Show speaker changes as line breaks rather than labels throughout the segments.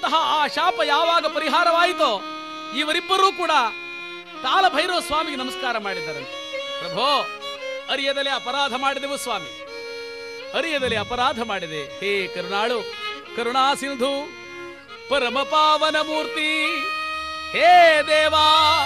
ಕೊಟ್ಟಂತಹ ಆ ಶಾಪ ಯಾವಾಗ ಪರಿಹಾರವಾಯಿತೋ ಇವರಿಬ್ಬರೂ ಕೂಡ ಕಾಲಭೈರವ ಸ್ವಾಮಿಗೆ ನಮಸ್ಕಾರ ಮಾಡಿದ್ದಾರಂತೆ ಪ್ರಭೋ ಅರಿಯದಲೆ ಅಪರಾಧ ಮಾಡಿದೆವು ಸ್ವಾಮಿ ಅರಿಯದಲೆ ಅಪರಾಧ ಮಾಡಿದೆ ಹೇ ಕರುಣಾಳು ಕರುಣಾ ಸಿಂಧು ಪರಮ ಪಾವನ ಮೂರ್ತಿ ಹೇ ದೇವಾ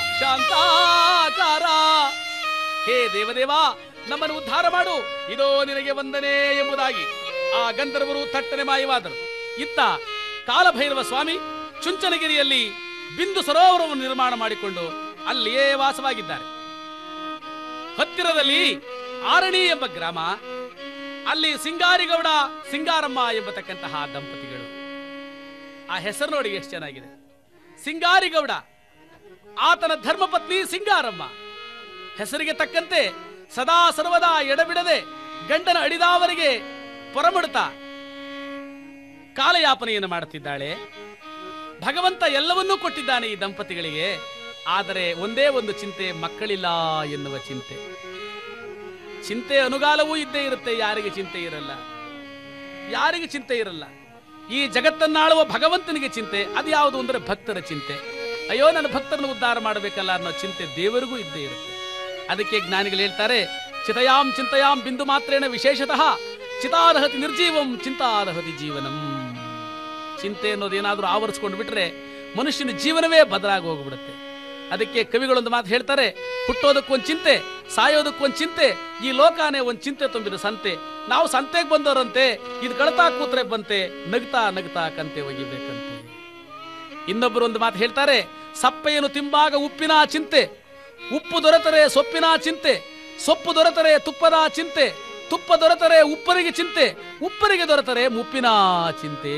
ಶಾಂತಾಕಾರ ಹೇ ದೇವದೇವ ನಮ್ಮನ್ನು ಉದ್ಧಾರ ಮಾಡು ಇದೋ ನಿನಗೆ ವಂದನೆ ಎಂಬುದಾಗಿ ಆ ಗಂಧರ್ವರು ಥಟ್ಟನೆ ಮಾಯವಾದರು ಇತ್ತ ಕಾಲಭೈರವ ಸ್ವಾಮಿ ಚುಂಚನಗಿರಿಯಲ್ಲಿ ಬಿಂದು ಸರೋವರವನ್ನು ನಿರ್ಮಾಣ ಮಾಡಿಕೊಂಡು ಅಲ್ಲಿಯೇ ವಾಸವಾಗಿದ್ದಾರೆ ಹತ್ತಿರದಲ್ಲಿ ಆರಣಿ ಎಂಬ ಗ್ರಾಮ ಅಲ್ಲಿ ಸಿಂಗಾರಿಗೌಡ ಸಿಂಗಾರಮ್ಮ ಎಂಬತಕ್ಕಂತಹ ದಂಪತಿಗಳು ಆ ಹೆಸರು ನೋಡಿ ಎಷ್ಟು ಚೆನ್ನಾಗಿದೆ ಸಿಂಗಾರಿಗೌಡ ಆತನ ಧರ್ಮಪತ್ನಿ ಸಿಂಗಾರಮ್ಮ ಹೆಸರಿಗೆ ತಕ್ಕಂತೆ ಸದಾ ಸರ್ವದಾ ಎಡಬಿಡದೆ ಗಂಡನ ಅಡಿದಾವರಿಗೆ ಪೊರಮಡುತ್ತಾ ಕಾಲಯಾಪನೆಯನ್ನು ಮಾಡುತ್ತಿದ್ದಾಳೆ ಭಗವಂತ ಎಲ್ಲವನ್ನೂ ಕೊಟ್ಟಿದ್ದಾನೆ ಈ ದಂಪತಿಗಳಿಗೆ ಆದರೆ ಒಂದೇ ಒಂದು ಚಿಂತೆ ಮಕ್ಕಳಿಲ್ಲ ಎನ್ನುವ ಚಿಂತೆ ಚಿಂತೆ ಅನುಗಾಲವೂ ಇದ್ದೇ ಇರುತ್ತೆ ಯಾರಿಗೆ ಚಿಂತೆ ಇರಲ್ಲ ಯಾರಿಗೆ ಚಿಂತೆ ಇರಲ್ಲ ಈ ಜಗತ್ತನ್ನಾಳುವ ಭಗವಂತನಿಗೆ ಚಿಂತೆ ಅದು ಯಾವುದು ಅಂದರೆ ಭಕ್ತರ ಚಿಂತೆ ಅಯ್ಯೋ ನನ್ನ ಭಕ್ತರನ್ನು ಉದ್ಧಾರ ಮಾಡಬೇಕಲ್ಲ ಅನ್ನೋ ಚಿಂತೆ ದೇವರಿಗೂ ಇದ್ದೇ ಇರುತ್ತೆ ಅದಕ್ಕೆ ಜ್ಞಾನಿಗಳು ಹೇಳ್ತಾರೆ ಚಿತಯಾಂ ಚಿಂತಯಾಂ ಬಿಂದು ಮಾತ್ರೇಣ ವಿಶೇಷತಃ ಚಿತಾರಹತಿ ನಿರ್ಜೀವಂ ಚಿಂತಾರಹತಿ ಜೀವನಂ ಚಿಂತೆ ಅನ್ನೋದು ಏನಾದರೂ ಆವರಿಸ್ಕೊಂಡು ಬಿಟ್ರೆ ಮನುಷ್ಯನ ಜೀವನವೇ ಬದಲಾಗಿ ಹೋಗ್ಬಿಡುತ್ತೆ ಅದಕ್ಕೆ ಕವಿಗಳೊಂದು ಮಾತು ಹೇಳ್ತಾರೆ ಹುಟ್ಟೋದಕ್ಕೊಂದು ಚಿಂತೆ ಸಾಯೋದಕ್ಕೊಂದು ಚಿಂತೆ ಈ ಲೋಕಾನೇ ಒಂದು ಚಿಂತೆ ತುಂಬಿದ ಸಂತೆ ನಾವು ಸಂತೆಗೆ ಬಂದವರಂತೆ ಇದು ಕಳತಾ ಕೂತ್ರೆ ಬಂತೆ ನಗ್ತಾ ನಗ್ತಾ ಕಂತೆ ಒಗಿಬೇಕಂತೆ ಇನ್ನೊಬ್ಬರು ಒಂದು ಮಾತು ಹೇಳ್ತಾರೆ ಸಪ್ಪೆಯನ್ನು ತಿಂಬಾಗ ಉಪ್ಪಿನ ಚಿಂತೆ ಉಪ್ಪು ದೊರೆತರೆ ಸೊಪ್ಪಿನ ಚಿಂತೆ ಸೊಪ್ಪು ದೊರೆತರೆ ತುಪ್ಪದ ಚಿಂತೆ ತುಪ್ಪ ದೊರೆತರೆ ಉಪ್ಪರಿಗೆ ಚಿಂತೆ ಉಪ್ಪರಿಗೆ ದೊರೆತರೆ ಮುಪ್ಪಿನ ಚಿಂತೆ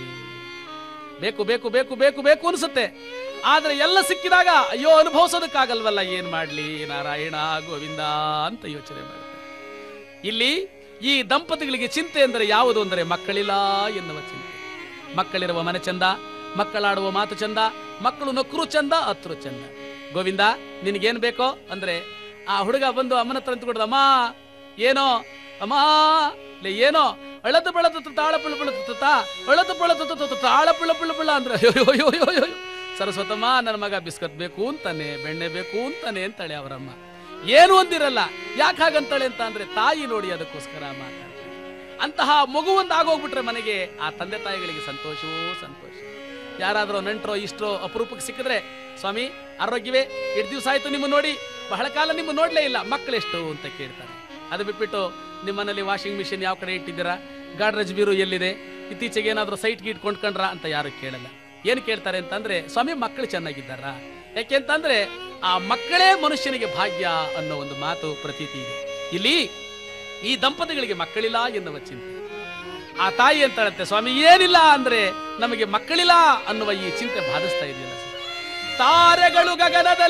ಬೇಕು ಬೇಕು ಬೇಕು ಬೇಕು ಬೇಕು ಅನಿಸುತ್ತೆ ಆದ್ರೆ ಎಲ್ಲ ಸಿಕ್ಕಿದಾಗ ಅಯ್ಯೋ ಅನುಭವಿಸೋದಕ್ಕಾಗಲ್ವಲ್ಲ ಏನ್ ಮಾಡ್ಲಿ ನಾರಾಯಣ ಗೋವಿಂದ ಅಂತ ಯೋಚನೆ ಮಾಡ್ತಾರೆ ಇಲ್ಲಿ ಈ ದಂಪತಿಗಳಿಗೆ ಚಿಂತೆ ಅಂದರೆ ಯಾವುದು ಅಂದರೆ ಮಕ್ಕಳಿಲ್ಲ ಎನ್ನುವ ಚಿಂತೆ ಮಕ್ಕಳಿರುವ ಮನೆ ಚಂದ ಮಕ್ಕಳಾಡುವ ಮಾತು ಚಂದ ಮಕ್ಕಳು ನಕ್ರು ಚಂದ ಹತ್ರು ಚಂದ ಗೋವಿಂದ ನಿನಗೇನ್ ಬೇಕೋ ಅಂದ್ರೆ ಆ ಹುಡುಗ ಬಂದು ಅಮ್ಮನ ಹತ್ರ ನಿಂತ್ಕೊಡ್ದ ಅಮ್ಮ ಏನೋ ಅಮ್ಮ ಲೇ ಏನೋ ಅಳದು ಬೆಳದು ತಾಳ ಪುಳ ಪುಳ ತಾ ಅಳದು ಬೆಳದು ತಾಳ ಪುಳ ಪುಳ ಪುಳ ಅಂದ್ರೆ ಅಯ್ಯೋ ಅಯ್ಯೋ ಅಯ್ಯೋ ಅಯ್ಯೋ ಸರಸ್ವತಮ್ಮ ನನ್ನ ಮಗ ಬಿಸ್ಕತ್ ಬೇಕು ಅಂತಾನೆ ಬೆಣ್ಣೆ ಬೇಕು ಅಂತಾನೆ ಅಂತಾಳೆ ಅವರಮ್ಮ ಏನು ಅಂದಿರಲ್ಲ ಯಾಕೆ ಹಾಗಂತಾಳೆ ಅಂತ ಅಂದ್ರೆ ತಾಯಿ ನೋಡಿ ಅದಕ್ಕೋಸ್ಕರ ಮಾತಾಡ್ತಾಳೆ ಅಂತಹ ಮಗು ಒಂದು ಆಗೋಗ್ಬಿಟ್ರೆ ಮನೆಗೆ ಆ ತಂದೆ ತಾಯಿಗಳಿಗೆ ಸಂತೋಷವೋ ಸಂತೋಷ ಯಾರಾದರೂ ನೆಂಟ್ರೋ ಇಷ್ಟರೋ ಅಪರೂಪಕ್ಕೆ ಸಿಕ್ಕಿದ್ರೆ ಸ್ವಾಮಿ ಆರೋಗ್ಯವೇ ಎಷ್ಟು ದಿವಸ ಆಯ್ತು ನಿಮ್ಮ ನೋಡಿ ಬಹಳ ಕಾಲ ನಿಮ್ಮ ನೋಡ್ಲೇ ಇಲ್ಲ ಮಕ್ಕಳೆಷ್ಟು ಅಂತ ಕೇಳ್ತಾರೆ ಅದು ಬಿಟ್ಬಿಟ್ಟು ನಿಮ್ಮನೇಲಿ ವಾಷಿಂಗ್ ಮಿಷಿನ್ ಯಾವ ಕಡೆ ಇಟ್ಟಿದ್ದೀರಾ ಗಾಡ್ರೇಜ್ ಬೀರು ಎಲ್ಲಿದೆ ಇತ್ತೀಚೆಗೆ ಏನಾದರೂ ಸೈಟ್ಗೆ ಇಟ್ಕೊಂಡ್ಕೊಂಡ್ರಾ ಅಂತ ಯಾರು ಕೇಳಲ್ಲ ಏನು ಕೇಳ್ತಾರೆ ಅಂತಂದ್ರೆ ಸ್ವಾಮಿ ಮಕ್ಕಳು ಚೆನ್ನಾಗಿದ್ದಾರ ಯಾಕೆ ಅಂತಂದ್ರೆ ಆ ಮಕ್ಕಳೇ ಮನುಷ್ಯನಿಗೆ ಭಾಗ್ಯ ಅನ್ನೋ ಒಂದು ಮಾತು ಪ್ರತೀತಿ ಇದೆ ಇಲ್ಲಿ ಈ ದಂಪತಿಗಳಿಗೆ ಮಕ್ಕಳಿಲ್ಲ ಎನ್ನುವ ಚಿಂತೆ ಆ ತಾಯಿ ಅಂತಾಳಂತೆ ಸ್ವಾಮಿ ಏನಿಲ್ಲ ಅಂದ್ರೆ ನಮಗೆ ಮಕ್ಕಳಿಲ್ಲ ಅನ್ನುವ ಈ ಚಿಂತೆ ಬಾಧಿಸ್ತಾ ಇದೆಯಲ್ಲ ಸ್ವಾಮಿ. ತಾರೆಗಳು ಗಗನದಲ್ಲಿ